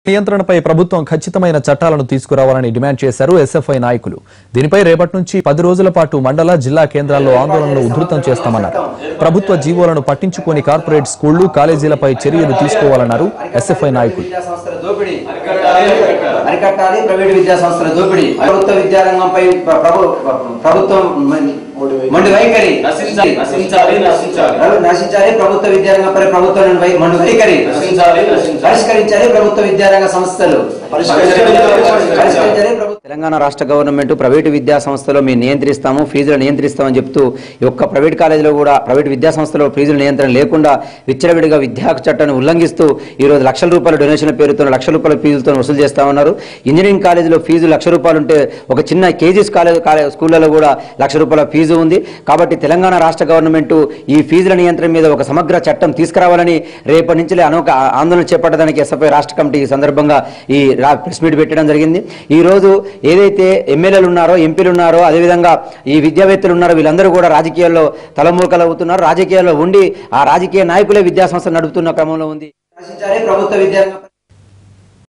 నియంత్రణపై ప్రభుత్వం ఖచ్చితమైన చట్టాలను తీసుకురావాలని డిమాండ్ చేశారు ఎస్ఎఫ్ఐ నాయకులు దీనిపై రేపటి నుంచి పది రోజుల పాటు మండల జిల్లా కేంద్రాల్లో ఆందోళనలు ఉధృతం చేస్తామన్నారు ప్రభుత్వ జీవోలను పట్టించుకొని కార్పొరేట్ స్కూళ్లు కాలేజీలపై చర్యలు తీసుకోవాలన్నారు ఎస్ఎఫ్ఐ నాయకులు విద్యా సంస్థల దోపిడీ అరికట్టాలి ప్రైవేట్ విద్యా సంస్థల దోపిడీ ప్రభుత్వ విద్యారంగంపై ప్ర- ప్రభు- ప్రభుత్వం మ- మొండి వైఖరి నశించాలి, నశించాలి, నశించాలి. ప్రభు- నశించాలి ప్రభుత్వ విద్యారంగంపై ప్రభుత్వం వై- మొండి వైఖరి నశించాలి, నశించాలి. పరిష్కరించాలి ప్రభుత్వ విద్యారంగ సంస్థలు పరిష్కరించాలి ప్రభుత్వ తెలంగాణ రాష్ట్ర గవర్నమెంట్ ప్రైవేటు విద్యా సంస్థలో మేము నియంత్రిస్తాము ఫీజులు నియంత్రిస్తామని చెప్తూ ఈ ఒక్క ప్రైవేట్ కాలేజీలో కూడా ప్రైవేట్ విద్యా సంస్థలో ఫీజుల నియంత్రణ లేకుండా విచ్చలవిడిగా విద్యా చట్టాన్ని ఉల్లంఘిస్తూ ఈ రోజు లక్షల రూపాయల డొనేషన్ పేరుతో లక్షల రూపాయల ఫీజులతో వసూలు చేస్తా ఉన్నారు ఇంజనీరింగ్ కాలేజీలో ఫీజు లక్ష రూపాయలు ఉంటే ఒక చిన్న కేజీస్ కాలేజ్ కాలేజ్ స్కూళ్ళలో కూడా లక్ష రూపాయల ఫీజు ఉంది కాబట్టి తెలంగాణ రాష్ట్ర గవర్నమెంట్ ఈ ఫీజుల నియంత్రణ మీద ఒక సమగ్ర చట్టం తీసుకురావాలని రేపటి నుంచి అనేక ఆందోళన చేపట్టడానికి ఎస్ఎఫ్ఐ రాష్ట్ర కమిటీ ఈ సందర్భంగా ఈ రా- ప్రెస్ మీట్ పెట్టడం జరిగింది ఈ రోజు ఏదైతే ఎమ్మెల్యేలు ఉన్నారో ఎంపీలు ఉన్నారో అదేవిధంగా ఈ విద్యావేత్తలు ఉన్నారో వీళ్ళందరూ కూడా రాజకీయాల్లో తలమూకలు అవుతున్నారు రాజకీయాల్లో ఉండి ఆ రాజకీయ నాయకులే విద్యా సంస్థ నడుపుతున్న క్రమంలో ఉంది ప్రభుత్వ విద్యారంగం